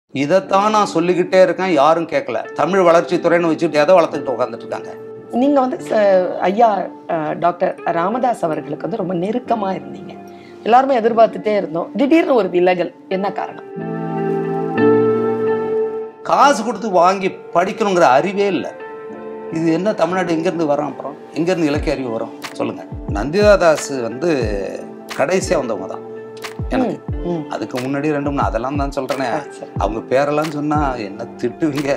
இதைத்தான் நான் சொல்லிக்கிட்டே இருக்கேன் யாரும் கேட்கல தமிழ் வளர்ச்சித்துறைன்னு வச்சுட்டு எதை வளர்த்துக்கிட்டு உட்காந்துட்டு இருக்காங்க நீங்க வந்து ச- ஐயா அஹ், டாக்டர் ராமதாஸ் அவர்களுக்கு வந்து ரொம்ப நெருக்கமா இருந்தீங்க எல்லாருமே எதிர்பார்த்துட்டே இருந்தோம் திடீர்னு ஒரு விலகல் என்ன காரணம் காசு கொடுத்து வாங்கி படிக்கணுங்கிற அறிவே இல்லை இது என்ன தமிழ்நாடு எங்கேருந்து வரோம் அப்புறம் எங்கேருந்து இலக்கிய அறிவு வரும் சொல்லுங்க நந்திதா தாஸ் வந்து கடைசியாக வந்தவங்க தான் எனக்கு ம், அதுக்கு முன்னாடி ரெண்டு மூணு அதெல்லாம் தான் சொல்கிறேனே ஆ, சரி. அவங்க பேரெல்லாம் சொன்னா என்ன திட்டுவீங்க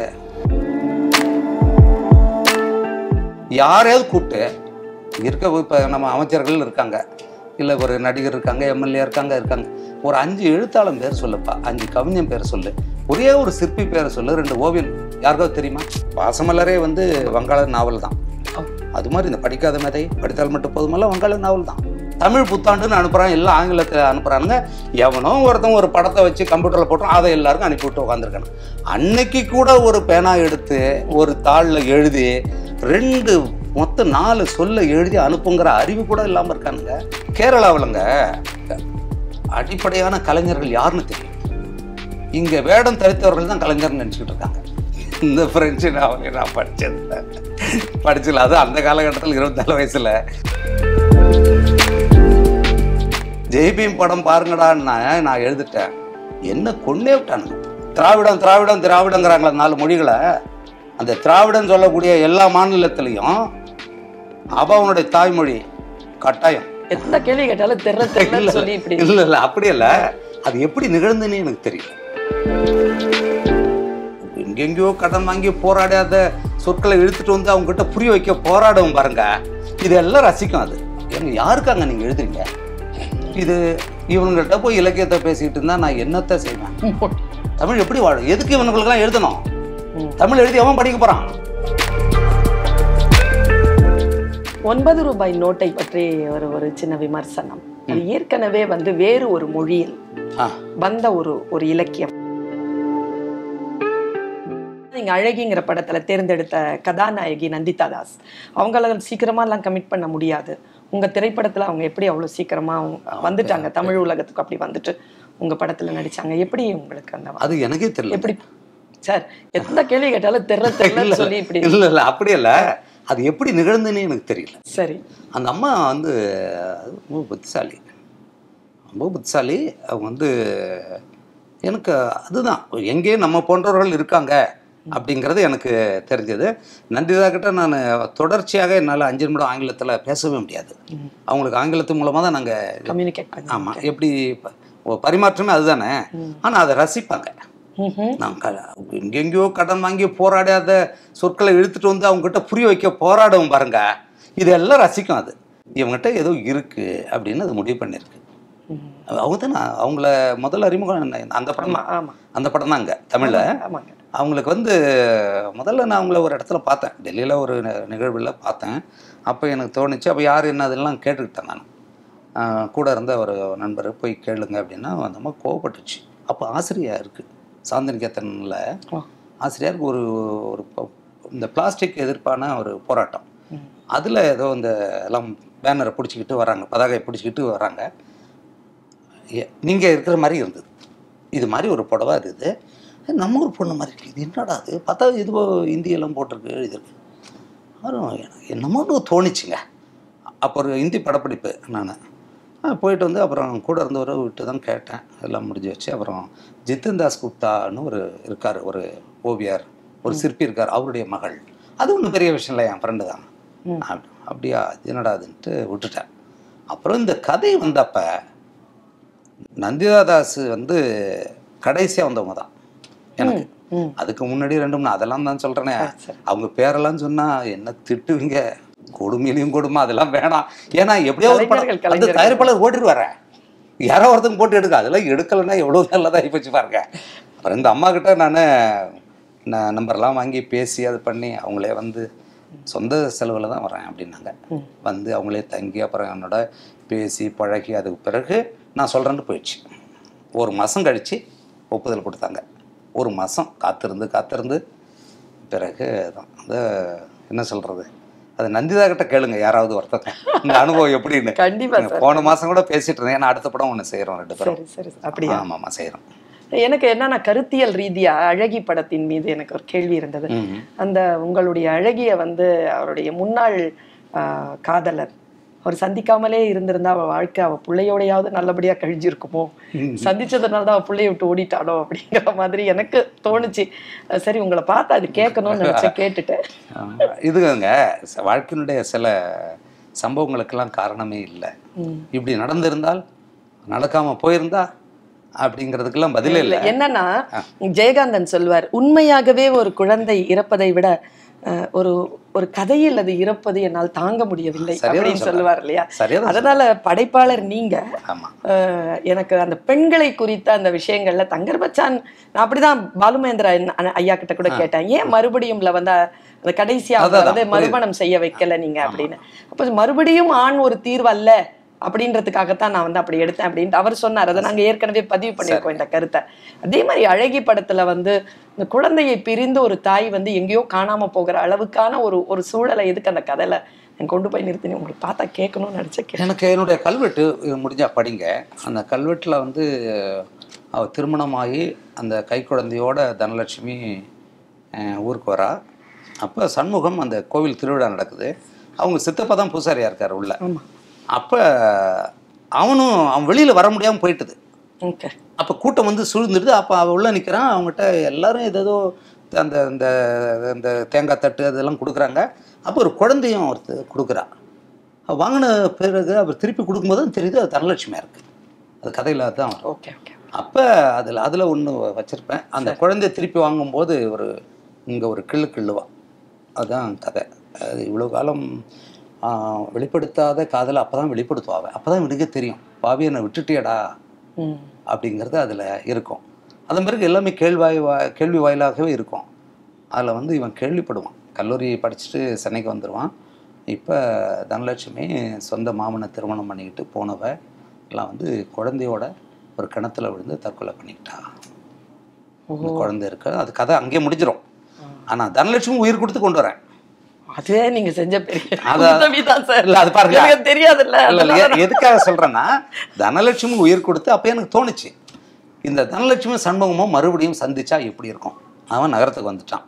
யாரையாவது கூப்பிட்டு இருக்க இப்போ நம்ம அமைச்சர்கள் இருக்காங்க இல்லை ஒரு நடிகர் இருக்காங்க எம்எல்ஏ இருக்காங்க இருக்காங்க ஒரு அஞ்சு எழுத்தாளன் பேர் சொல்லுப்பா அஞ்சு கவிஞன் பேர் சொல்லு ஒரே ஒரு சிற்பி பேரை சொல்லு ரெண்டு ஓவியன் யாருக்காவது தெரியுமா பாசமலரே வந்து வங்காள நாவல் தான் அது மாதிரி இந்த படிக்காத மேதை படித்தால் மட்டும் போதுமல்ல வங்காள நாவல் தான் தமிழ் புத்தாண்டுன்னு அனுப்புறான் எல்லாம் ஆங்கிலத்தில் அனுப்புறானுங்க எவனோ ஒருத்தன் ஒரு படத்தை வச்சு கம்ப்யூட்டரில் போட்டோம் அதை எல்லாருக்கும் அனுப்பி விட்டு உட்காந்துருக்கானு அன்னைக்கு கூட ஒரு பேனா எடுத்து ஒரு தாளில் எழுதி ரெண்டு மொத்தம் நாலு சொல்ல எழுதி அனுப்புங்கிற அறிவு கூட இல்லாமல் இருக்கானுங்க கேரளாவிலங்க அடிப்படையான கலைஞர்கள் யாருன்னு தெரியும் இங்கே வேடம் தரித்தவர்கள் தான் கலைஞர்னு நினச்சிக்கிட்டு இருக்காங்க இந்த ஃப்ரெஞ்சு நான் நான் படித்தது படிச்சல அது அந்த காலகட்டத்தில் இருபத்தாலு வயசுல ஜெய்பீம் படம் பாருங்கடான்னு நான் எழுதிட்டேன் என்ன கொன்னே விட்டானுங்க திராவிடம் திராவிடம் திராவிடங்கிறாங்களா நாலு மொழிகளை அந்த திராவிடம் சொல்லக்கூடிய எல்லா மாநிலத்திலையும் அவனுடைய தாய்மொழி கட்டாயம் எத்தனை கேள்வி கேட்டாலும் தெரியல தெரியல சொல்லி இப்படி இல்ல இல்ல அப்படி இல்ல அது எப்படி நிகழ்ந்துன்னு எனக்கு தெரியல எங்கெங்கயோ கடன் வாங்கி போராடாத சொற்களை இழுத்துட்டு வந்து அவங்க கிட்ட புரிய வைக்க போராடுவோம் பாருங்க இதெல்லாம் ரசிக்கும் அது எங்க யாருக்காங்க நீங்க எழுதுறீங்க இது இவனுங்கள்ட்ட போய் இலக்கியத்தை பேசிக்கிட்டு இருந்தா நான் என்னத்தை செய்வேன் தமிழ் எப்படி வாழும் எதுக்கு இவனுங்களுக்கெல்லாம் எழுதணும் ம். தமிழ் எழுதி அவன் படிக்க போறான் ஒன்பது ரூபாய் நோட்டை பற்றி ஒரு ஒரு சின்ன விமர்சனம் அது ஏற்கனவே வந்து வேறு ஒரு மொழியில் ஆ, வந்த ஒரு ஒரு இலக்கியம் நீங்க அழகிங்கிற படத்துல தேர்ந்தெடுத்த கதாநாயகி நந்திதா தாஸ் அவங்கள சீக்கிரமா எல்லாம் கமிட் பண்ண முடியாது உங்க திரைப்படத்துல அவங்க எப்படி அவ்வளவு சீக்கிரமா அவங்க வந்துட்டாங்க தமிழ் உலகத்துக்கு அப்படி வந்துட்டு உங்க படத்துல நடிச்சாங்க எப்படி உங்களுக்கு அந்த அது எனக்கே தெரியல எப்படி சார் எத்தனை கேள்வி கேட்டாலும் தெரியல தெரியல சொல்லி இப்படி இல்ல இல்ல அப்படி இல்ல அது எப்படி நிகழ்ந்துன்னு எனக்கு தெரியல சரி அந்த அம்மா வந்து ரொம்ப புத்திசாலி ரொம்ப புத்திசாலி அவங்க வந்து எனக்கு அதுதான் எங்கேயே நம்ம போன்றவர்கள் இருக்காங்க அப்படிங்கிறது எனக்கு தெரிஞ்சது நந்திதா கிட்ட நான் தொடர்ச்சியாக என்னால் அஞ்சு நிமிடம் ஆங்கிலத்தில் பேசவே முடியாது அவங்களுக்கு ஆங்கிலத்து மூலமாக தான் நாங்கள் கம்யூனிகேட் பண்ணி ஆமாம் எப்படி ப- ஓ, பரிமாற்றமே அதுதானே ஆனால் அதை ரசிப்பாங்க ம்ஹும். நான் க எங்கெங்கேயோ கடன் வாங்கி போராடாத சொற்களை இழுத்துட்டு வந்து அவங்ககிட்ட புரிய வைக்க போராடவும் பாருங்க இதெல்லாம் ரசிக்கும் அது இவங்ககிட்ட ஏதோ இருக்கு அப்படின்னு அது முடிவு பண்ணியிருக்கு ம். அவங்க தான் நான் அவங்கள முதல்ல அறிமுகம் என்ன- அந்த படம் ஆமா தான் ஆமா அந்த படம் தாங்க தமிழில் ஆமாங்க அவங்களுக்கு வந்து முதல்ல நான் அவங்கள ஒரு இடத்துல பார்த்தேன் டெல்லியில் ஒரு நி- நிகழ்வில் பார்த்தேன் அப்போ எனக்கு தோணுச்சு அப்போ யார் என்ன அதெல்லாம் கேட்டுக்கிட்டேன் நான் ஆஹ் கூட இருந்த ஒரு நண்பர் போய் கேளுங்க அப்படின்னா அந்த அம்மா கோவப்பட்டுச்சு அப்போ ஆசிரியா இருக்குது சாந்தினிகேத்தனில் ஓ. ஆசிரியருக்கு ஒரு ஒரு ப- இந்த பிளாஸ்டிக் எதிர்ப்பான ஒரு போராட்டம் ம். அதில் ஏதோ இந்த எல்லாம் பேனரை பிடிச்சிக்கிட்டு வராங்க பதாகையை பிடிச்சிக்கிட்டு வராங்க நீங்கள் இருக்கிற மாதிரி இருந்தது இது மாதிரி ஒரு புடவை அது இது நம்ம ஊர் பொண்ணு மாதிரி இருக்கு இது என்னடா அது பார்த்தா இதுவோ இந்தியெல்லாம் போட்டிருக்கு எழுதிருக்கு அப்புறம் எனக்கு என்னமோ தோணுச்சுங்க அப்போ ஒரு ஹிந்தி படப்பிடிப்பு நான் போயிட்டு வந்து அப்புறம் கூட இருந்தவரை விட்டு தான் கேட்டேன் எல்லாம் முடிஞ்சு வச்சு அப்புறம் ஜித்தன் தாஸ் குப்தான்னு ஒரு இருக்கார் ஒரு ஓவியர் ஒரு சிற்பி இருக்கார் அவருடைய மகள் அது ஒன்றும் பெரிய விஷயம் இல்லை என் ஃப்ரெண்டு தான் ம். அப்படி- அப்படியா இது என்னடா அதுன்ட்டு விட்டுட்டேன் அப்புறம் இந்த கதை வந்தப்ப நந்திதா தாஸ் வந்து கடைசியாக வந்தவங்க தான் எனக்கு ம். அதுக்கு முன்னாடி ரெண்டு மூணு அதெல்லாம் தான் சொல்கிறேனே சரி. அவங்க பேரெல்லாம் சொன்னா என்ன திட்டுவீங்க கொடுமையிலையும் கொடுமை அதெல்லாம் வேணாம் ஏன்னா எப்படியோ ஒரு படம் கலைஞர்கள், அந்த கலைஞர்கள். தயாரிப்பாளர் ஓட்டிட்டு வரேன் யாரோ ஒருத்தங்க போட்டு எடுக்க அதெல்லாம் எடுக்கலைன்னா எவ்வளோ நல்லதாக போச்சு பாருங்க அப்புறம் இந்த அம்மா கிட்ட நான் நான் நம்பர்லாம் வாங்கி பேசி அது பண்ணி அவங்களே வந்து சொந்த செலவில் தான் வரேன் அப்படின்னாங்க ம். வந்து அவங்களே தங்கி அப்புறம் என்னோட பேசி பழகி அதுக்கு பிறகு நான் சொல்கிறேன்னு போயிடுச்சு ஒரு மாதம் கழித்து ஒப்புதல் கொடுத்தாங்க ஒரு மாதம் காத்திருந்து காத்திருந்து பிறகு தான் அது என்ன சொல்கிறது அது நந்திதா கிட்ட கேளுங்க யாராவது ஒருத்தங்க இந்த அனுபவம் எப்படின்னு கண்டிப்பா நீங்க போன மாதம் கூட பேசிட்டு இருந்தேன் ஏன்னா அடுத்த படம் ஒன்று செய்கிறோம் ரெண்டு பேரும் சரி சரி அப்படியா ஆமாம் ஆமாம் செய்கிறோம் எனக்கு என்னன்னா கருத்தியல் ரீதியா அழகி படத்தின் மீது எனக்கு ஒரு கேள்வி இருந்தது ம். அந்த உங்களுடைய அழகிய வந்து அவருடைய முன்னாள் ஆஹ், காதலர் அவர் சந்திக்காமலே இருந்திருந்தா அவ வாழ்க்கை அவ பிள்ளையோடையாவது நல்லபடியா கழிஞ்சிருக்குமோ சந்திச்சதுனால தான் அவ பிள்ளைய விட்டு ஓடிட்டாளோ அப்படிங்கிற மாதிரி எனக்கு தோணுச்சு அஹ் சரி உங்களை பார்த்து அது கேட்கணும்னு நினைச்சேன் கேட்டுட்டேன் ஆமா. இதுங்க ச- வாழ்க்கையினுடைய சில சம்பவங்களுக்கெல்லாம் காரணமே இல்லை ம். இப்படி நடந்திருந்தால் நடக்காம போயிருந்தா அப்படிங்கிறதுக்கெல்லாம் பதிலே இல்ல இல்லை என்னன்னா ஜெயகாந்தன் சொல்வார் உண்மையாகவே ஒரு குழந்தை இறப்பதை விட அஹ், ஒரு ஒரு கதையில் அது இறப்பது என்னால் தாங்க முடியவில்லை சரியா தான் அப்படின்னு சொல்றாரு. சொல்லுவார் இல்லையா சரியா தான் அதனால படைப்பாளர் நீங்க ஆமா அஹ், எனக்கு அந்த பெண்களை குறித்த அந்த விஷயங்கள்ல தங்கர் பச்சான் நான் அப்படிதான் பாலுமேந்திரா அண்ணா- ஐயா கிட்ட கூட கேட்டேன் ஏன் மறுபடியும்ல வந்து அந்த கடைசியா அவங்க அதான், வந்து புரியுது. மறுமணம் செய்ய வைக்கல நீங்க அப்படின்னு அப்ப மறுபடியும் ஆண் ஒரு தீர்வு அல்ல அப்படின்றதுக்காகத்தான் நான் வந்து அப்படி எடுத்தேன் அப்படின்ட்டு அவர் சொன்னார் அதை நாங்க ஏற்கனவே பதிவு பண்ணியிருக்கோம் இந்த கருத்தை அதே மாதிரி அழகி படத்துல வந்து இந்த குழந்தையை பிரிந்து ஒரு தாய் வந்து எங்கேயோ காணாம போகிற அளவுக்கான ஒரு ஒரு சூழலை எதுக்கு அந்த கதையில நான் கொண்டு போய் நிறுத்தினேன் உங்களுக்கு பார்த்தா கேட்கணும்னு நினைச்சேன் எனக்கு என்னுடைய கல்வெட்டு இது முடிஞ்சா படிங்க அந்த கல்வெட்டில் வந்து அவ திருமணமாகி அந்த கைக்குழந்தையோட தனலட்சுமி அஹ், ஊருக்கு வரா அப்போ சண்முகம் அந்த கோவில் திருவிழா நடக்குது அவங்க சித்தப்பா தான் பூசாரியா இருக்கார் உள்ள ஆமா அப்போ அவனும் அவன் வெளியில் வர முடியாமல் போயிட்டுது ஓகே அப்போ கூட்டம் வந்து சூழ்ந்துடுது அப்போ அவன் உள்ள நிற்கிறான் அவங்ககிட்ட எல்லாரும் ஏதேதோ அந்த இந்த இந்த தேங்காய் தட்டு அதெல்லாம் கொடுக்குறாங்க அப்போ ஒரு குழந்தையும் ஒருத்தர் கொடுக்குறா அவ வாங்கின பிறகு அவர் திருப்பி கொடுக்கும்போது தான் தெரியுது அது தனலட்சுமியாக இருக்குது அது கதையில் தான் வரும் ஓகே ஓகே அப்போ அதில் அதில் ஒன்று வச்சுருப்பேன் அந்த குழந்தைய திருப்பி வாங்கும்போது ஒரு இங்கே ஒரு கிள்ளு கிள்ளுவா அதுதான் கதை அது இவ்வளோ காலம் ஆ, வெளிப்படுத்தாத காதலை அப்போ தான் வெளிப்படுத்துவாங்க அப்போ தான் இவனுக்கே தெரியும் பாவி என்னை விட்டுட்டியடா ம் அப்படிங்கிறது அதில் இருக்கும் அதன் பிறகு எல்லாமே கேள்வாய் வா கேள்வி வாயிலாகவே இருக்கும் அதில் வந்து இவன் கேள்விப்படுவான் கல்லூரி படிச்சுட்டு சென்னைக்கு வந்துடுவான் இப்போ தனலட்சுமி சொந்த மாமனை திருமணம் பண்ணிக்கிட்டு போனவ எல்லாம் வந்து குழந்தையோட ஒரு கிணத்துல விழுந்து தற்கொலை பண்ணிக்கிட்டா அந்த குழந்தை இருக்கு அது கதை அங்கேயே முடிஞ்சிடும் ஆனால் தனலட்சுமி உயிர் கொடுத்து கொண்டு வரேன் அதுவே நீங்க செஞ்ச பெரிய அத- உதவி தான் சார் இல்ல, அது பாருங்க. எனக்கு தெரியாதுல்ல இல்ல, இல்ல, அதனால எ- எதுக்காக சொல்றேன்னா தனலட்சுமி உயிர் கொடுத்து அப்ப எனக்கு தோணுச்சு இந்த தனலட்சுமி சண்முகமும் மறுபடியும் சந்திச்சா எப்படி இருக்கும் அவன் நகரத்துக்கு வந்துட்டான்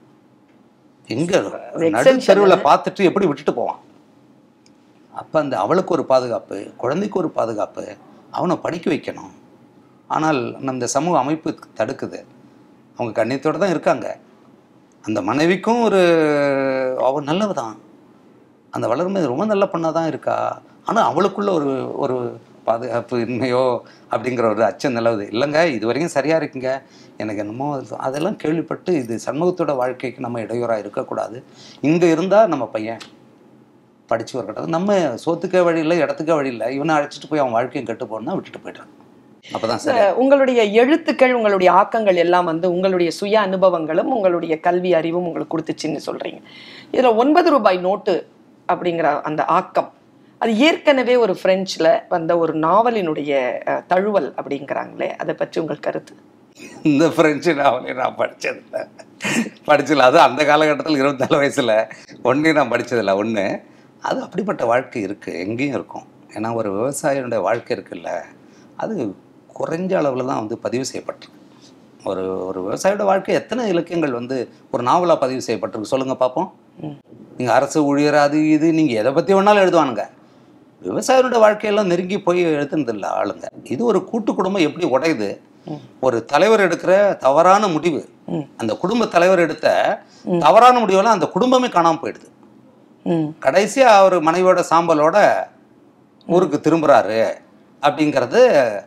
எங்க நடு extension தெருவில் பார்த்துட்டு எப்படி விட்டுட்டு போவான் அப்ப அந்த அவளுக்கு ஒரு பாதுகாப்பு குழந்தைக்கு ஒரு பாதுகாப்பு அவனை படிக்க வைக்கணும் ஆனால் அந்த சமூக அமைப்பு தடுக்குது அவங்க கண்ணியத்தோட தான் இருக்காங்க அந்த மனைவிக்கும் ஒரு அவ நல்லவ தான் அந்த வளர்மை ரொம்ப நல்ல பொண்ணாக தான் இருக்கா ஆனால் அவளுக்குள்ள ஒரு ஒரு பாதுகாப்பு இன்மையோ அப்படிங்கிற ஒரு அச்சம் நிலவுது இல்லைங்க இது வரைக்கும் சரியாக இருக்குங்க எனக்கு என்னமோ அது- அதெல்லாம் கேள்விப்பட்டு இது சண்முகத்தோட வாழ்க்கைக்கு நம்ம இடையூறாக இருக்கக்கூடாது இங்கே இருந்தால் நம்ம பையன் படித்து வரக்கூடாது நம்ம சோத்துக்கே வழி இல்லை இடத்துக்கே வழி இல்லை இவனை அழைச்சிட்டு போய் அவன் வாழ்க்கையும் கெட்டு போனா விட்டுட்டு போயிட்டான் அப்போ தான் சரி அஹ் உங்களுடைய எழுத்துக்கள் உங்களுடைய ஆக்கங்கள் எல்லாம் வந்து உங்களுடைய சுய அனுபவங்களும் உங்களுடைய கல்வி அறிவும் உங்களுக்கு கொடுத்துச்சுன்னு சொல்றீங்க இதுல ஒன்பது ரூபாய் நோட்டு அப்படிங்கிற அந்த ஆக்கம் அது ஏற்கனவே ஒரு பிரெஞ்சுல வந்த ஒரு நாவலினுடைய அஹ், தழுவல் அப்படிங்கிறாங்களே அதை பற்றி உங்கள் கருத்து இந்த ஃப்ரெஞ்சு நாவலையும் நான் படித்ததில்ல படிச்சதில்ல அது அந்த காலகட்டத்தில் இருபத்தாலு வயசில் ஒன்றையும் நான் படிச்சதில்ல ஒன்று அது அப்படிப்பட்ட வாழ்க்கை இருக்குது எங்கேயும் இருக்கும் ஏன்னா ஒரு விவசாயினுடைய வாழ்க்கை இருக்குல்ல அது குறைஞ்ச அளவில் தான் வந்து பதிவு செய்யப்பட்டிருக்கு ஒரு ஒரு விவசாயியோட வாழ்க்கை எத்தனை இலக்கியங்கள் வந்து ஒரு நாவலாக பதிவு செய்யப்பட்டிருக்கு சொல்லுங்கள் பார்ப்போம் நீங்கள் அரசு ஊழியர் அது இது நீங்கள் எதை பற்றி வேணாலும் எழுதுவானுங்க விவசாயியோட வாழ்க்கையெல்லாம் நெருங்கி போய் எழுதுனதில்ல ஆளுங்க இது ஒரு கூட்டு குடும்பம் எப்படி உடையுது ஒரு தலைவர் எடுக்கிற தவறான முடிவு ம். அந்த குடும்ப தலைவர் எடுத்த தவறான முடிவெல்லாம் அந்த குடும்பமே காணாம போயிடுது ம் கடைசியா அவர் மனைவியோட சாம்பலோட ஊருக்கு திரும்புறாரு அப்படிங்கிறது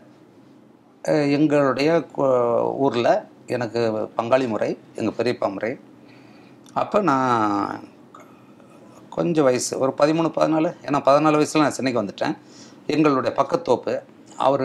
அஹ், எங்களுடைய கு- ஊர்ல எனக்கு பங்காளி முறை எங்க பெரியப்பா முறை அப்போ நான் கொஞ்சம் வயசு ஒரு பதிமூணு பதினாலு ஏன்னா பதினாலு வயசுல நான் சென்னைக்கு வந்துட்டேன் எங்களுடைய பக்கத்தோப்பு அவர்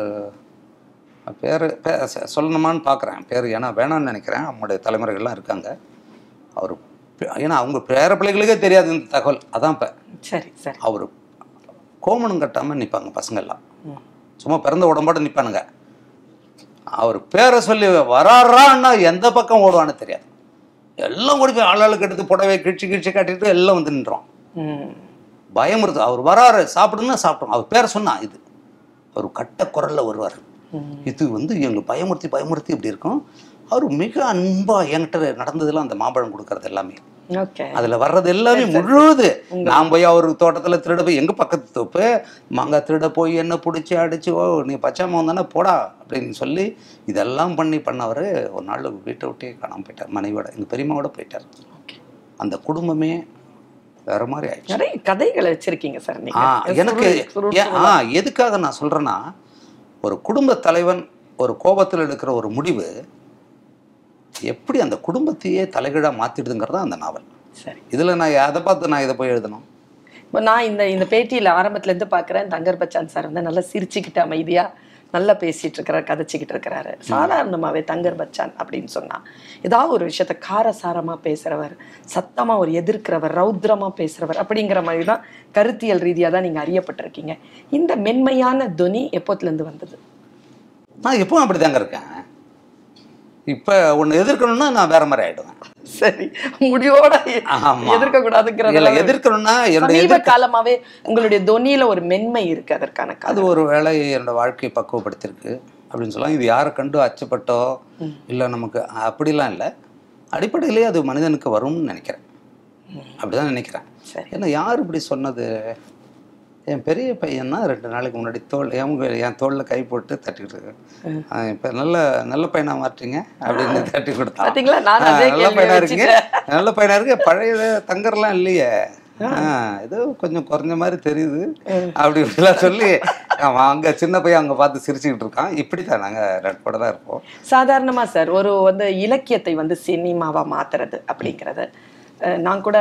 பேர் சொல்லணுமான்னு பார்க்குறேன் பேர் ஏன்னா வேணாம்னு நினைக்கிறேன் அவங்களுடைய தலைமுறைகள்லாம் இருக்காங்க அவர் ஏன்னா அவங்க பேர பிள்ளைகளுக்கே தெரியாது இந்த தகவல் அதான் இப்போ சரி சரி அவர் கோமணம் கட்டாமல் நிற்பாங்க பசங்கள்லாம் சும்மா பிறந்த உடம்போட நிற்பானுங்க அவர் பேரை சொல்லி வராறான்னா எந்த பக்கம் ஓடுவான்னு தெரியாது எல்லாம் ஓடி போய் ஆளாளுக்கு எடுத்து புடவை கிழிச்சு கிழிச்சு கட்டிட்டு எல்லாம் வந்து நின்றோம் ம் பயம் இருக்கு அவர் வராரு சாப்பிடுன்னா சாப்பிட்டோம் அவர் பேரை சொன்னா இது அவர் கட்ட குரல்ல வருவார் இது வந்து எங்களுக்கு பயமுறுத்தி பயமுறுத்தி இப்படி இருக்கும் அவர் மிக அன்பா என்கிட்ட நடந்ததெல்லாம் அந்த மாம்பழம் கொடுக்கறது எல்லாமே ஓகே அதுல வர்றது எல்லாமே முழுது நான் போய் அவர் தோட்டத்துல திருட போய் எங்க பக்கத்து தோப்பு மாங்காய் திருட போய் என்ன பிடிச்சி அடிச்சு ஓ நீ பச்சாம வந்தானே போடா அப்படின்னு சொல்லி இதெல்லாம் பண்ணி பண்ணவர் ஒரு நாள் வீட்டை விட்டே காணாம போயிட்டார் மனைவியோட எங்க பெரியம்மாவோட போயிட்டார் ஓகே அந்த குடும்பமே வேற மாதிரி ஆயிடுச்சு நிறைய கதைகளை வச்சிருக்கீங்க சார் நீங்க ஆ எனக்கு சுருள், சுருள், ஏன், ஆ எதுக்காக நான் சொல்றேன்னா ஒரு குடும்ப தலைவன் ஒரு கோபத்தில் எடுக்கிற ஒரு முடிவு எப்படி அந்த குடும்பத்தையே தலைகீழா மாத்திடுதுங்கிறது அந்த நாவல் சரி இதுல நான் அதை பார்த்து நான் இதை போய் எழுதணும் இப்போ நான் இந்த இந்த பேட்டியில ஆரம்பத்துல இருந்து பார்க்குறேன் தங்கர் பச்சான் சார் வந்து நல்லா சிரிச்சுக்கிட்டு அமைதியா நல்லா பேசிட்டு இருக்கிறார் கதைச்சிக்கிட்டு இருக்கிறாரு சாதாரணமாவே தங்கர் பச்சான் அப்படின்னு சொன்னா ஏதாவது ஒரு விஷயத்த காரசாரமா பேசுறவர் சத்தமா ஒரு எதிர்க்கிறவர் ரௌத்ரமா பேசுறவர் அப்படிங்கிற மாதிரி தான் கருத்தியல் ரீதியா தான் நீங்க அறியப்பட்டிருக்கீங்க இந்த மென்மையான துனி எப்போத்துல இருந்து வந்தது நான் எப்பவும் அப்படிதாங்க இருக்கேன் இப்ப ஒண்ணு எதிர்க்கணும்னா நான் வேற மாதிரி ஆயிடுவேன் சரி முடிவோட ஆமா. எதிர்க்க இல்ல கூடாதுங்கிறது எதிர்க்கணும்னா என்னுடைய சமீப காலமாவே உங்களுடைய தொனியில ஒரு மென்மை இருக்கு அதற்கான அது காரணம் ஒரு வேளை என்னோட வாழ்க்கையை பக்குவப்படுத்திருக்கு அப்படின்னு சொல்லலாம் இது யாரை கண்டு அச்சப்பட்டோ இல்லை நமக்கு அப்படிலாம் இல்லை அடிப்படையிலேயே அது மனிதனுக்கு வரும்னு நினைக்கிறேன் அப்படிதான் நினைக்கிறேன் சரி ஏன்னா யார் இப்படி சொன்னது என் பெரிய பையன் தான் ரெண்டு நாளைக்கு முன்னாடி தோல் என் என் தோளில் கை போட்டு தட்டிக்கிட்டு இருக்கு இப்போ நல்ல நல்ல பையனா மாற்றீங்க அப்படின்னு தட்டி கொடுத்தான் பாத்தீங்களா நான் ஆ, அதே நல்ல கேள்வி பையனா இருக்கீங்க வச்சுட்டேன் நல்ல பையனா இருக்கு பழைய தங்கர்லாம் இல்லையே ஆ, ஏதோ கொஞ்சம் குறைஞ்ச மாதிரி தெரியுது அப்படி இப்படிலாம் சொல்லி அவன் அங்க சின்ன பையன் அங்க பார்த்து சிரிச்சுக்கிட்டு இருக்கான் இப்படித்தான் நாங்க நட்போட தான் இருப்போம் சாதாரணமா சார் ஒரு வந்து இலக்கியத்தை வந்து சினிமாவா மாத்துறது அப்படிங்கிறது அஹ், நான் கூட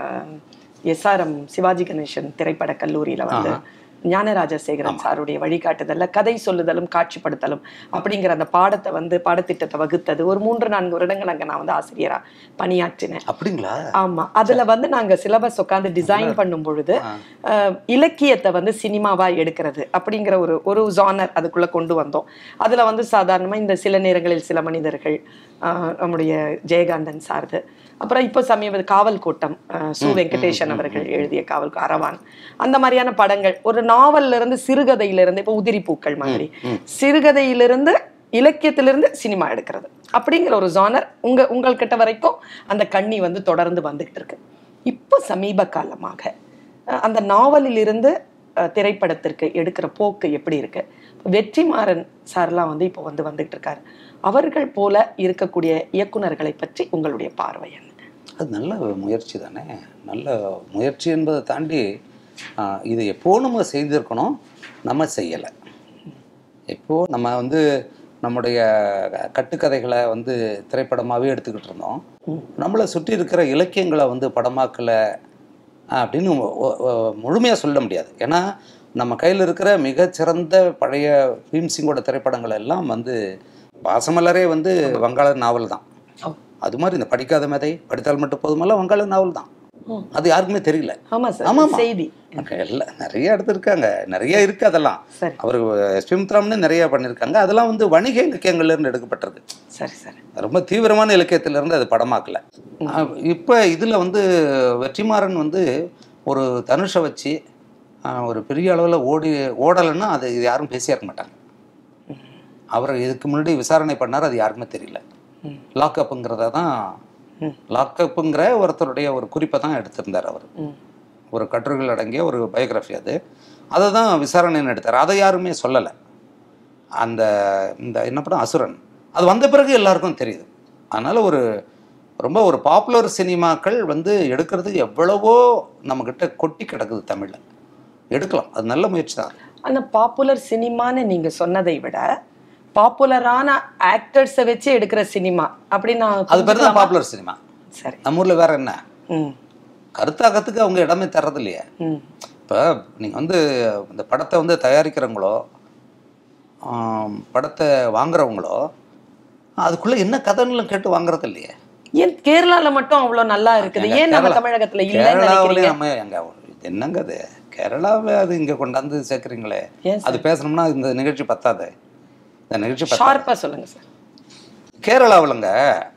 எஸ்ஆர்எம் சிவாஜி கணேசன் திரைப்பட கல்லூரியில வந்து ஞானராஜசேகரன் சாருடைய வழிகாட்டுதல்ல கதை சொல்லுதலும் காட்சிப்படுத்தலும் அப்படிங்கிற அந்த பாடத்தை வந்து பாடத்திட்டத்தை வகுத்தது ஒரு மூன்று நான்கு வருடங்கள் அங்க நான் வந்து ஆசிரியரா பணியாற்றினேன் அப்படிங்களா ஆமா அதுல வந்து நாங்க சிலபஸ் உட்காந்து டிசைன் பண்ணும் பொழுது அஹ், இலக்கியத்தை வந்து சினிமாவா எடுக்கிறது அப்படிங்கிற ஒரு ஒரு ஜானர் அதுக்குள்ள கொண்டு வந்தோம் அதுல வந்து சாதாரணமா இந்த சில நேரங்களில் சில மனிதர்கள் அஹ், நம்முடைய ஜெயகாந்தன் சார்து அப்புறம் இப்போ சமீப காவல் கூட்டம் அஹ், சு வெங்கடேசன் அவர்கள் எழுதிய காவல் கூ- அரவான் அந்த மாதிரியான படங்கள் ஒரு நாவல்ல இருந்து சிறுகதையில இருந்து இப்போ உதிரி பூக்கள் மாதிரி சிறுகதையிலிருந்து இலக்கியத்திலிருந்து சினிமா எடுக்கிறது அப்படிங்கிற ஒரு ஜானர் உங்க உங்கள்கிட்ட வரைக்கும் அந்த கண்ணி வந்து தொடர்ந்து வந்துகிட்டு இருக்கு இப்போ சமீப காலமாக அஹ், அந்த நாவலிலிருந்து அஹ், திரைப்படத்திற்கு எடுக்கிற போக்கு எப்படி இருக்கு வெற்றிமாறன் சார்லாம் வந்து இப்போ வந்து வந்துட்டு இருக்காரு அவர்கள் போல இருக்கக்கூடிய இயக்குனர்களை பற்றி உங்களுடைய பார்வை என்ன அது நல்ல முயற்சி தானே நல்ல முயற்சி என்பதை தாண்டி ஆஹ், இது எப்போ நம்ம செய்திருக்கணும் நம்ம செய்யலை எப்போ நம்ம வந்து நம்முடைய கட்டுக்கதைகளை வந்து திரைப்படமாகவே எடுத்துக்கிட்டு இருந்தோம் நம்மளை சுற்றி இருக்கிற இலக்கியங்களை வந்து படமாக்கலை அப்படின்னு முழுமையாக சொல்ல முடியாது ஏன்னா நம்ம கையில் இருக்கிற மிகச்சிறந்த பழைய பீம்சிங்கோட திரைப்படங்கள் எல்லாம் வந்து பாசமலரே வந்து வங்காள நாவல் தான் ஓ. அது மாதிரி இந்த படிக்காத மேதை படித்தால் மட்டும் போதுமெல்லாம் வங்காள நாவல் தான் அது யாருக்குமே தெரியல ஆமா சார் ஆமாமா. செய்தி எல்லாம் நிறைய எடுத்திருக்காங்க நிறைய இருக்கு அதெல்லாம் சரி அவர் எஸ்பி முத்துராமனே நிறைய பண்ணியிருக்காங்க அதெல்லாம் வந்து வணிக இலக்கியங்கள்ல இருந்து எடுக்கப்பட்டிருக்கு சரி சரி ரொம்ப தீவிரமான இலக்கியத்துல இருந்து அது படமாக்கல அஹ் இப்ப இதுல வந்து வெற்றிமாறன் வந்து ஒரு தனுஷை வச்சு அஹ், ஒரு பெரிய அளவுல ஓடி ஓடலைன்னா அது இது யாரும் பேசியே இருக்க மாட்டாங்க அவர் இதுக்கு முன்னாடி விசாரணை பண்ணார் அது யாருக்குமே தெரியல ம். லாக்அப்புங்கிறத தான் ம். லாக்அப்புங்கிற ஒருத்தருடைய ஒரு குறிப்பை தான் எடுத்திருந்தார் அவர் ம் ஒரு கட்டுரைகள் அடங்கிய ஒரு பயோகிராஃபி அது அதை தான் விசாரணைன்னு எடுத்தார் அதை யாருமே சொல்லலை அந்த இந்த என்ன படம் அசுரன் அது வந்த பிறகு எல்லாருக்கும் தெரியுது அதனால ஒரு ரொம்ப ஒரு பாப்புலர் சினிமாக்கள் வந்து எடுக்கிறது எவ்வளவோ நம்மக்கிட்ட கொட்டி கிடக்குது தமிழில் எடுக்கலாம் அது நல்ல முயற்சி தான் ஆனா பாப்புலர் சினிமான்னு நீங்க சொன்னதை விட பாப்புலரான ஆக்டர்ஸை வச்சு எடுக்கிற சினிமா அப்படின்னு நான் அது பேர் தான் புரிஞ்சுக்கலாமா? பாப்புலர் சினிமா சரி நம்ம ஊரில் வேற என்ன ம் கருத்தாக்கத்துக்கு அவங்க இடமே தர்றது இல்லையே ம் இப்போ நீங்கள் வந்து இந்த படத்தை வந்து தயாரிக்கிறவங்களோ ஆம், படத்தை வாங்குறவங்களோ அதுக்குள்ளே என்ன கதைன்னு கேட்டு வாங்குறது இல்லையே ஏன் கேரளால மட்டும் அவ்வளவு நல்லா இருக்குது ஏங்க, ஏன் நம்ம கேரளா- தமிழகத்துல இல்லைன்னு கேரளாவிலே நினைக்கிறீங்க நம்ம எங்க இது என்னங்க அது கேரளாவே அது இங்கே கொண்டாந்து சேர்க்குறீங்களே ஏன் அது பேசணும்னா இந்த நிகழ்ச்சி பத்தாது இந்த நிகழ்ச்சி பத்தாது ஷார்ப்பா சொல்லுங்க சார் கேரளாவிலங்க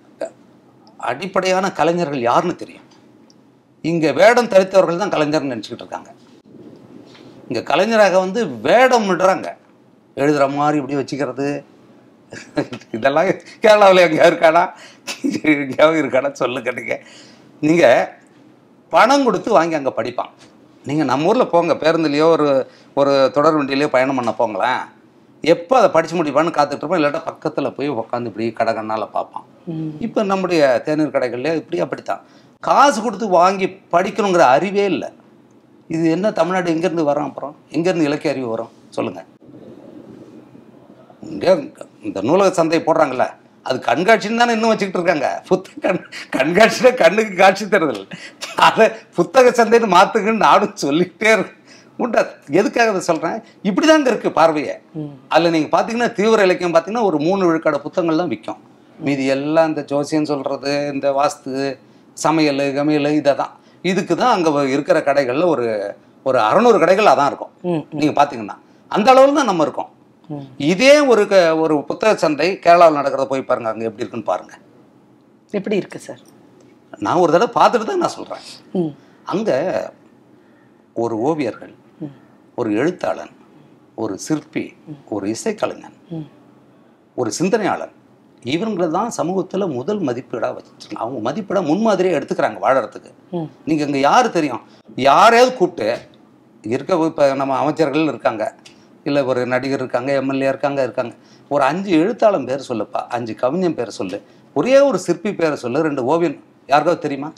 அடிப்படையான கலைஞர்கள் யாருன்னு தெரியும் இங்கே வேடம் தரித்தவர்கள் தான் கலைஞர்னு நினச்சிக்கிட்டு இருக்காங்க இங்கே கலைஞராக வந்து வேடம் விடுறாங்க எழுதுகிற மாதிரி இப்படி வச்சுக்கிறது இதெல்லாம் கேரளாவில் எங்கேயா இருக்கானா எங்கேயாவது இருக்கானா சொல்லுங்க நீங்கள் நீங்கள் பணம் கொடுத்து வாங்கி அங்கே படிப்பான் நீங்கள் நம்ம ஊரில் போங்க பேருந்துலேயோ ஒரு ஒரு தொடர் வண்டியிலையோ பயணம் பண்ண போங்களேன் எப்போ அதை படித்து முடிப்பான்னு காத்துட்டு இருப்போம் இல்லாட்டா பக்கத்தில் போய் உட்காந்து இப்படி கடை கண்ணால் பார்ப்பான் ம். இப்போ நம்முடைய தேநீர் கடைகள்ல இப்படி அப்படித்தான் காசு கொடுத்து வாங்கி படிக்கணுங்கிற அறிவே இல்லை இது என்ன தமிழ்நாடு எங்கேருந்து வரோம் அப்புறம் எங்கேருந்து இலக்கிய அறிவு வரும் சொல்லுங்கள் இங்கே இந்த நூலக சந்தை போடுறாங்கல்ல அது கண்காட்சின்னு தானே இன்னும் வச்சுக்கிட்டு இருக்காங்க புத்தக கண் கண்காட்சினா கண்ணுக்கு காட்சி தருதில்ல அதை புத்தக சந்தைன்னு மாற்றுங்கன்னு நானும் சொல்லிக்கிட்டே இருக்கு உண்டா எதுக்காக அதை சொல்கிறேன் இப்படி தாங்க இருக்குது பார்வையை ம். அதில் நீங்கள் பார்த்தீங்கன்னா தீவிர இலக்கியம் பார்த்தீங்கன்னா ஒரு மூணு விழுக்காடு புத்தகங்கள் தான் விற்கும் மீதி எல்லாம் இந்த ஜோசியம் சொல்கிறது இந்த வாஸ்து சமையல் கமையல் இதை தான் இதுக்கு தான் அங்கே இருக்கிற கடைகளில் ஒரு ஒரு அறநூறு கடைகள் அதான் இருக்கும் ம். நீங்கள் பார்த்தீங்கன்னா அந்த அளவில் தான் நம்ம இருக்கோம் ம். இதே ஒரு க ஒரு புத்தக சந்தை கேரளாவில் நடக்கிறத போய் பாருங்க அங்கே எப்படி இருக்குன்னு பாருங்க எப்படி இருக்கு சார் நான் ஒரு தடவை பார்த்துட்டு தான் நான் சொல்கிறேன் ம் அங்கே ஒரு ஓவியர்கள் ஒரு எழுத்தாளன் ஒரு சிற்பி ஒரு இசைக்கலைஞன் ம். ஒரு சிந்தனையாளன் இவங்களை தான் சமூகத்தில் முதல் மதிப்பீடாக வச்சுருக்காங்க அவங்க மதிப்பீடாக முன்மாதிரியாக எடுத்துக்கிறாங்க வாழறதுக்கு ம். நீங்கள் இங்கே யார் தெரியும் யாரையாவது கூப்பிட்டு இருக்க இப்போ நம்ம அமைச்சர்கள் இருக்காங்க இல்லை ஒரு நடிகர் இருக்காங்க எம்எல்ஏ இருக்காங்க இருக்காங்க ஒரு அஞ்சு எழுத்தாளன் பேர் சொல்லுப்பா அஞ்சு கவிஞன் பேர் சொல்லு ஒரே ஒரு சிற்பி பேரை சொல்லு ரெண்டு ஓவியன் யாருக்காவது தெரியுமா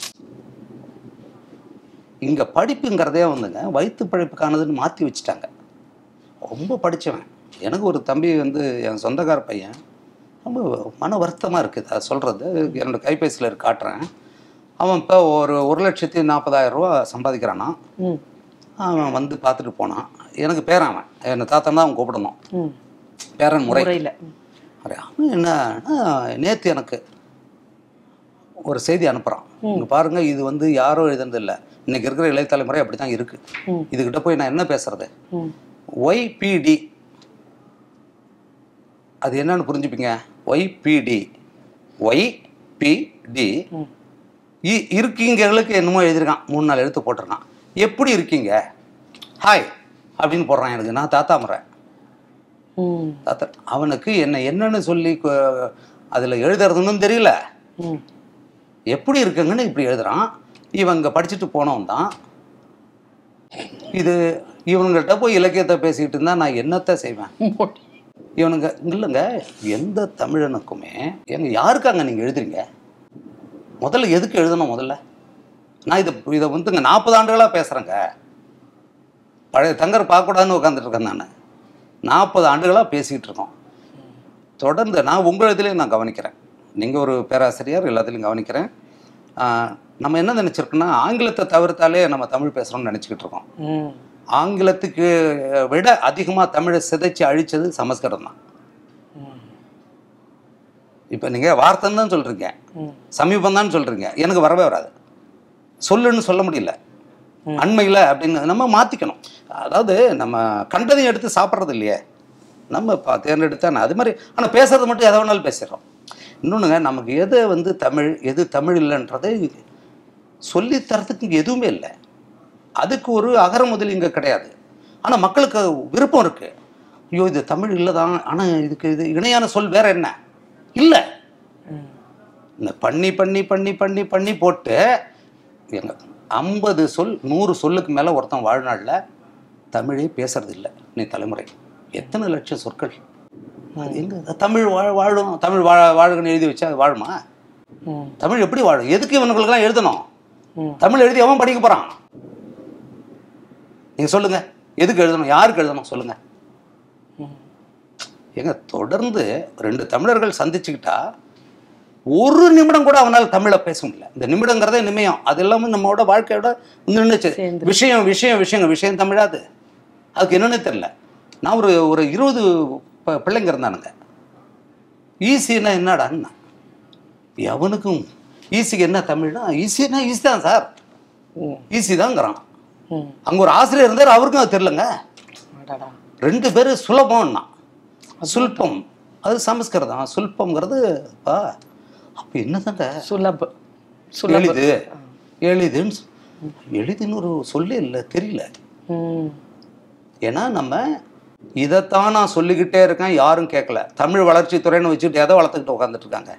இங்கே படிப்புங்கிறதே வந்துங்க வயிற்று பழைப்புக்கானதுன்னு மாற்றி வச்சுட்டாங்க ரொம்ப படித்தவன் எனக்கு ஒரு தம்பி வந்து என் சொந்தக்கார பையன் ரொம்ப மன வருத்தமாக இருக்குது அதை சொல்கிறது என்னோட கைபேசியில் இருக்கு காட்டுறேன் அவன் இப்போ ஒரு ஒரு லட்சத்தி நாற்பதாயிரம் ரூபா சம்பாதிக்கிறானா ம் அவன் வந்து பார்த்துட்டு போனான் எனக்கு பேரன் அவன் என்னை தாத்தன் தான் அவன் கூப்பிடணும் ம் பேரன் முறை முறையில் அரே, அவன் என்னன்னா நேற்று எனக்கு ஒரு செய்தி அனுப்புகிறான் இங்க பாருங்க இது வந்து யாரோ எழுதுனது இல்லை இன்னைக்கு இருக்கிற இளைய தலைமுறை அப்படி தான் இருக்கு ம். இதுகிட்ட போய் நான் என்ன பேசுறது ம் ஒய்பிடி அது என்னன்னு புரிஞ்சுப்பீங்க ஒய்பிடி ஒய்பிடி ம். இருக்கீங்களுக்கு என்னமோ எழுதியிருக்கான் மூணு நாள் எழுத்து போட்டிருக்கான் எப்படி இருக்கீங்க ஹாய் அப்படின்னு போடுறான் எனக்கு நான் தாத்தா முறை ம் தாத்தா அவனுக்கு என்ன என்னன்னு சொல்லி அதில் எழுதுறதுன்னு தெரியல ம் எப்படி இருக்குங்கன்னு இப்படி எழுதுறான் இவங்க படிச்சுட்டு போனவன் தான் இது இவனுங்கள்ட்ட போய் இலக்கியத்தை பேசிக்கிட்டு இருந்தா நான் என்னத்தை செய்வேன் மொழி. இவனுங்க இல்லைங்க எந்த தமிழனுக்குமே எங்க யாருக்காங்க நீங்கள் எழுதுறீங்க முதல்ல எதுக்கு எழுதணும் முதல்ல நான் இதை இதை வந்துங்க நாற்பது ஆண்டுகளாக பேசுகிறேங்க பழைய தங்கர் பார்க்கக்கூடாதுன்னு உட்காந்துட்டு இருக்கேன் நான் நாற்பது ஆண்டுகளாக பேசிக்கிட்டு இருக்கோம் தொடர்ந்து நான் உங்கள் இதுலேயும் நான் கவனிக்கிறேன் நீங்கள் ஒரு பேராசிரியர் எல்லாத்துலேயும் கவனிக்கிறேன் ஆஹ், நம்ம என்ன நினச்சிருக்கோன்னா ஆங்கிலத்தை தவிர்த்தாலே நம்ம தமிழ் பேசுகிறோம்னு நினச்சிக்கிட்டு இருக்கோம் ம் ஆங்கிலத்துக்கு விட அதிகமாக தமிழை சிதைச்சு அழிச்சது சமஸ்கிருதம் தான் ம் இப்போ நீங்கள் வார்த்தைன்னு தான் சொல்கிறீங்க ம் சமீபம் தான் சொல்கிறீங்க எனக்கு வரவே வராது சொல்லுன்னு சொல்ல முடியல அண்மையில் அப்படின்னு நம்ம மாற்றிக்கணும் அதாவது நம்ம கண்டதையும் எடுத்து சாப்பிட்றது இல்லையே நம்ம இப்போ தேர்ந்தெடுத்தா அது மாதிரி ஆனால் பேசுறது மட்டும் எதை வேணாலும் பேசிடுறோம் இன்னொன்றுங்க நமக்கு எது வந்து தமிழ் எது தமிழ் இல்லைன்றதை சொல்லித் தரத்துக்கு இங்க எதுவுமே இல்லை அதுக்கு ஒரு அகர முதல் இங்கே கிடையாது ஆனால் மக்களுக்கு விருப்பம் இருக்கு ஐயோ இது தமிழ் இல்லை தான் ஆனால் இதுக்கு இது இணையான சொல் வேற என்ன இல்லை ம் இந்த பண்ணி பண்ணி பண்ணி பண்ணி பண்ணி போட்டு எங்க ஐம்பது சொல் நூறு சொல்லுக்கு மேலே ஒருத்தன் வாழ்நாளில் தமிழே பேசுறது இல்லை நீ தலைமுறை எத்தனை லட்சம் சொற்கள் அது எங்க தமிழ் வாழ வாழும் தமிழ் வாழ வாழுகன்னு எழுதி வச்சா அது வாழுமா ம் தமிழ் எப்படி வாழும் எதுக்கு இவனுங்களுக்கெல்லாம் எழுதணும் ம் தமிழ் எழுதி அவன் படிக்க போறான் நீங்க சொல்லுங்க எதுக்கு எழுதணும் யாருக்கு எழுதணும் சொல்லுங்க ம் ஏங்க தொடர்ந்து ரெண்டு தமிழர்கள் சந்திச்சுக்கிட்டா ஒரு நிமிடம் கூட அவனால் தமிழை பேச முடியல இந்த நிமிடங்கிறதே நிமியம் அது எல்லாமே நம்மளோட வாழ்க்கையோட நின்றுச்சு சேர்ந்து. விஷயம் விஷயம் விஷயங்க விஷயம் தமிழாது அதுக்கு என்னன்னு தெரியல நான் ஒரு ஒரு இருபது ப- பிள்ளைங்க இருந்தானுங்க ஈஸின்னா என்னடான்னா எவனுக்கும் ஈஸிக்கு என்ன தமிழ்னா ஈஸினா ஈஸி தான் சார் ம் ஈஸி தாங்கிறான் ம் அங்கே ஒரு ஆசிரியர் இருந்தார் அவருக்கும் அது தெரிலங்க அடடா ரெண்டு பேர் சுலபம்னா சுல்பம் அது சமஸ்கிருதம் சுல்பம்ங்கிறது பா அப்போ என்னதாங்க சுலப சுலப எளிது எளிதுன்னு சொ- எளிதுன்னு ஒரு சொல்லே இல்லை தெரியல ம் ஏன்னா நம்ம இதைத்தான் நான் சொல்லிக்கிட்டே இருக்கேன் யாரும் கேட்கல தமிழ் வளர்ச்சித்துறைன்னு வச்சுட்டு எதை வளர்த்துக்கிட்டு உட்காந்துட்டு இருக்காங்க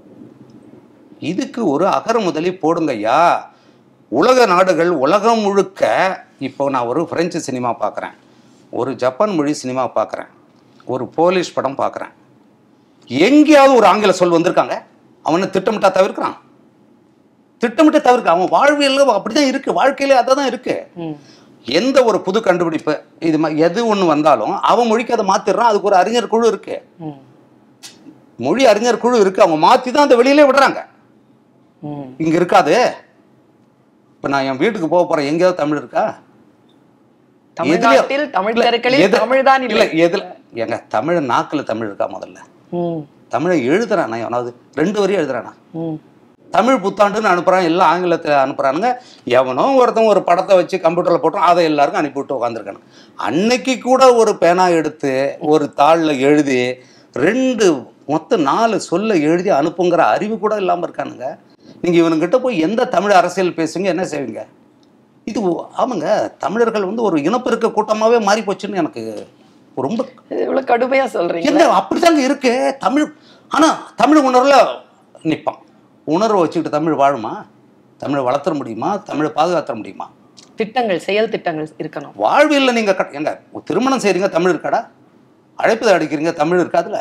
இதுக்கு ஒரு அகர முதலி போடுங்கய்யா உலக நாடுகள் உலகம் முழுக்க இப்போ நான் ஒரு பிரெஞ்சு சினிமா பார்க்குறேன் ஒரு ஜப்பான் மொழி சினிமா பார்க்குறேன் ஒரு போலிஷ் படம் பார்க்குறேன் எங்கேயாவது ஒரு ஆங்கில சொல் வந்திருக்காங்க அவனை திட்டமிட்டா தவிர்க்கிறான் திட்டமிட்ட தவிர்க்க அவன் வாழ்வியல் அப்படிதான் இருக்கு வாழ்க்கையில அதை தான் இருக்கு ம் எந்த ஒரு புது கண்டுபிடிப்பு இது மா- எது ஒன்று வந்தாலும் அவன் மொழிக்கு அதை மாத்திடுறான் அதுக்கு ஒரு அறிஞர் குழு இருக்கு ம் மொழி அறிஞர் குழு இருக்கு அவங்க மாத்தி தான் அந்த வெளியிலே விடுறாங்க ம் இங்க இருக்காது இப்ப நான் என் வீட்டுக்கு போக போறேன் எங்கேயாவது தமிழ் இருக்கா தமிழ்நாட்டில் தமிழ் இல்ல, தெருக்களில் எது- தமிழ் தான் இல்ல இல்லை எதுல எங்க தமிழ் நாக்குல தமிழ் இருக்கா முதல்ல ம் தமிழை எழுதுறானா எவனாவது ரெண்டு வரையும் எழுதுறானா ம் தமிழ் புத்தாண்டுன்னு அனுப்புறான் எல்லாம் ஆங்கிலத்தில் அனுப்புறானுங்க எவனோ ஒருத்தன் ஒரு படத்தை வச்சு கம்ப்யூட்டரில் போட்டோம் அதை எல்லாருக்கும் அனுப்பிவிட்டு உட்காந்துருக்கானு அன்னைக்கு கூட ஒரு பேனா எடுத்து ஒரு தாளில் எழுதி ரெண்டு மொத்தம் நாலு சொல்ல எழுதி அனுப்புங்கிற அறிவு கூட இல்லாமல் இருக்கானுங்க நீங்கள் இவனுங்கிட்ட போய் எந்த தமிழ் அரசியல் பேசுவீங்க என்ன செய்வீங்க இது ஒ- ஆமாங்க தமிழர்கள் வந்து ஒரு இனப்பெருக்க கூட்டமாகவே மாறி போச்சுன்னு எனக்கு ரொம்ப இது இவ்வளவு கடுமையா சொல்றீங்க என்ன அப்படிதாங்க இருக்கு தமிழ் ஆனா தமிழ் உணர்வுல நிற்பான் உணர்வை வச்சுக்கிட்டு தமிழ் வாழுமா தமிழை வளர்த்துற முடியுமா தமிழை பாதுகாத்துற முடியுமா திட்டங்கள் செயல் திட்டங்கள் இருக்கணும் வாழ்வியல்ல நீங்க கட்- எங்க ஒரு திருமணம் செய்றீங்க தமிழ் இருக்காடா அழைப்பதை அடிக்கிறீங்க தமிழ் இருக்காதுல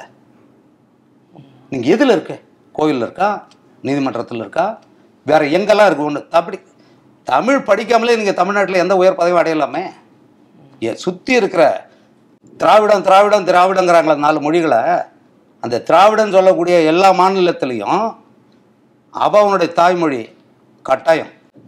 நீங்க எதுல இருக்கு கோயில்ல இருக்கா நீதிமன்றத்தில் இருக்கா வேற எங்கெல்லாம் இருக்கு ஒன்று அப்படி தமிழ் படிக்காமலே நீங்க தமிழ்நாட்டில் எந்த உயர் பதவியும் அடையலாமே ஏ- சுத்தி இருக்கிற திராவிடம் திராவிடம் திராவிடங்கிறாங்களே நாலு மொழிகளை அந்த திராவிடம் சொல்லக்கூடிய எல்லா மாநிலத்திலையும் அவ அவனுடைய தாய்மொழி கட்டாயம்